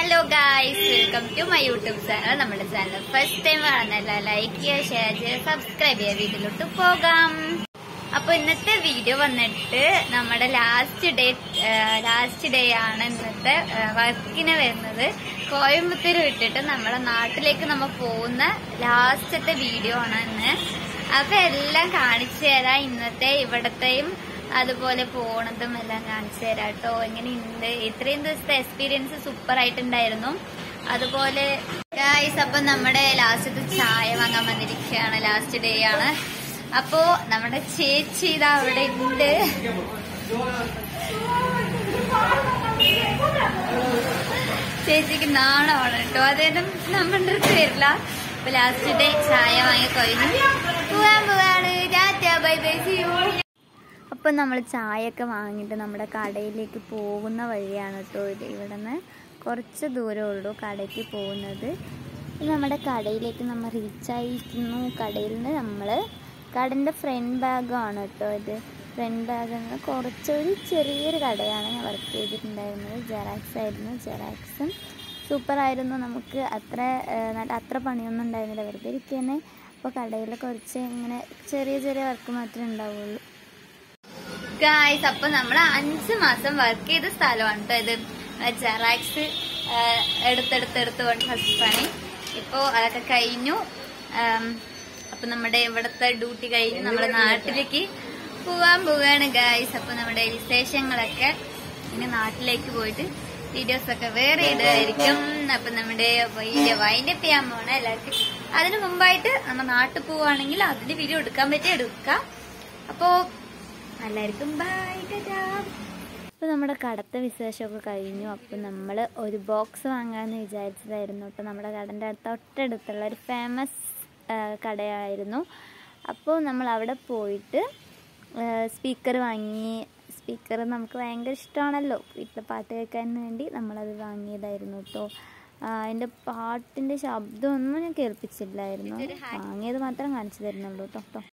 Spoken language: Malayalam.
hello guys welcome to my YouTube channel നമ്മുടെ ചാനൽ ഫസ്റ്റ് ടൈം കാണുന്നല്ല ലൈക്ക് ചെയ്യുക ഷെയർ ചെയ്യുക സബ്സ്ക്രൈബ് ചെയ്യുക വീട്ടിലോട്ട് പോകാം അപ്പൊ ഇന്നത്തെ വീഡിയോ വന്നിട്ട് നമ്മുടെ ലാസ്റ്റ് ഡേ ലാസ്റ്റ് ഡേ ആണ് ഇന്നത്തെ വർക്കിന് വരുന്നത് കോയമ്പത്തൂർ വിട്ടിട്ട് നമ്മുടെ നാട്ടിലേക്ക് നമ്മൾ പോകുന്ന ലാസ്റ്റത്തെ വീഡിയോ ആണ് ഇന്ന് അപ്പൊ എല്ലാം കാണിച്ചു തരാം ഇന്നത്തെ ഇവിടത്തെയും അതുപോലെ പോണതും എല്ലാം കാണിച്ചു തരാം കേട്ടോ എങ്ങനെയുണ്ട് ഇത്രയും ദിവസത്തെ എക്സ്പീരിയൻസ് സൂപ്പർ ആയിട്ടുണ്ടായിരുന്നു അതുപോലെ ഗായ്സ് അപ്പൊ നമ്മുടെ ലാസ്റ്റത്തെ ചായ വാങ്ങാൻ വന്നിരിക്കുകയാണ് ലാസ്റ്റ് ഡേ ആണ് അപ്പോ നമ്മുടെ ചേച്ചി ഇതാ അവിടെ ഉണ്ട് ചേച്ചിക്ക് നാണമാണ് കേട്ടോ അതൊന്നും നമ്മളുടെ അടുത്ത് വരില്ല അപ്പൊ ലാസ്റ്റ് ഡേ ചായ വാങ്ങി കഴിഞ്ഞു പോവാൻ പോവാണ് tata bye bye see you അപ്പം നമ്മൾ ചായയൊക്കെ വാങ്ങിയിട്ട് നമ്മുടെ കടയിലേക്ക് പോകുന്ന വഴിയാണ് കേട്ടോ ഇത് ഇവിടെ നിന്ന് കുറച്ച് ദൂരമേ ഉള്ളൂ കടയ്ക്ക് പോകുന്നത് ഇത് നമ്മുടെ കടയിലേക്ക് നമ്മൾ റീച്ചായിരിക്കുന്നു കടയിൽ നിന്ന് നമ്മൾ കടൻ്റെ ഫ്രണ്ട് ബാഗാണ് കേട്ടോ ഇത് ഫ്രണ്ട് ബാഗ് എന്ന് കുറച്ചൊരു ചെറിയൊരു കടയാണ് ഞാൻ വർക്ക് ചെയ്തിട്ടുണ്ടായിരുന്നത് ജെറാക്സ് ആയിരുന്നു ജെറാക്സും സൂപ്പറായിരുന്നു നമുക്ക് അത്ര ഏഹ്, നല്ല അത്ര പണിയൊന്നും ഉണ്ടായിരുന്നില്ല വെറുതെ ഇരിക്കുന്നേ അപ്പോൾ കടയിൽ കുറച്ച് ഇങ്ങനെ ചെറിയ ചെറിയ വർക്ക് മാത്രമേ ഉണ്ടാവുള്ളൂ ഗായ്സ് അപ്പൊ നമ്മൾ അഞ്ച് മാസം വർക്ക് ചെയ്ത സ്ഥലമാണ് കേട്ടോ ഇത് ജെറാക്സ് എടുത്തെടുത്തെടുത്ത് കൊണ്ട് ഫസ്റ്റ് പണി ഇപ്പോ അതൊക്കെ കഴിഞ്ഞു ആം, അപ്പൊ നമ്മുടെ ഇവിടുത്തെ ഡ്യൂട്ടി കഴിഞ്ഞ് നമ്മുടെ നാട്ടിലേക്ക് പോവാൻ പോവുകയാണ് ഗായ്സ് അപ്പൊ നമ്മുടെ വിശേഷങ്ങളൊക്കെ ഇനി നാട്ടിലേക്ക് പോയിട്ട് വീഡിയോസ് ഒക്കെ വേറെ ഇടുമായിരിക്കും അപ്പൊ നമ്മുടെ വീഡിയോ വൈൻഡ് അപ്പ് ചെയ്യാൻ പോണ എല്ലാവർക്കും അതിന് മുമ്പായിട്ട് നമ്മ നാട്ടിൽ പോവുകയാണെങ്കിൽ അതിന്റെ വീഡിയോ എടുക്കാൻ പറ്റിയ എടുക്കാം അപ്പോ എല്ലാവർക്കും ബൈ അപ്പോൾ നമ്മുടെ കടത്ത വിശേഷമൊക്കെ കഴിഞ്ഞു അപ്പോൾ നമ്മൾ ഒരു ബോക്സ് വാങ്ങാമെന്ന് വിചാരിച്ചതായിരുന്നു കേട്ടോ നമ്മുടെ കടൻ്റെ അടുത്ത് തൊട്ടടുത്തുള്ള ഒരു ഫേമസ് കടയായിരുന്നു അപ്പോൾ നമ്മൾ അവിടെ പോയിട്ട് സ്പീക്കർ വാങ്ങി സ്പീക്കർ നമുക്ക് ഭയങ്കര ഇഷ്ടമാണല്ലോ വീട്ടിൽ പാട്ട് കേൾക്കാൻ വേണ്ടി നമ്മളത് വാങ്ങിയതായിരുന്നു കേട്ടോ അതിൻ്റെ പാട്ടിൻ്റെ ശബ്ദമൊന്നും ഞാൻ കേൾപ്പിച്ചില്ലായിരുന്നു വാങ്ങിയത് മാത്രം കാണിച്ചു തരുന്നുള്ളൂ കേട്ടോ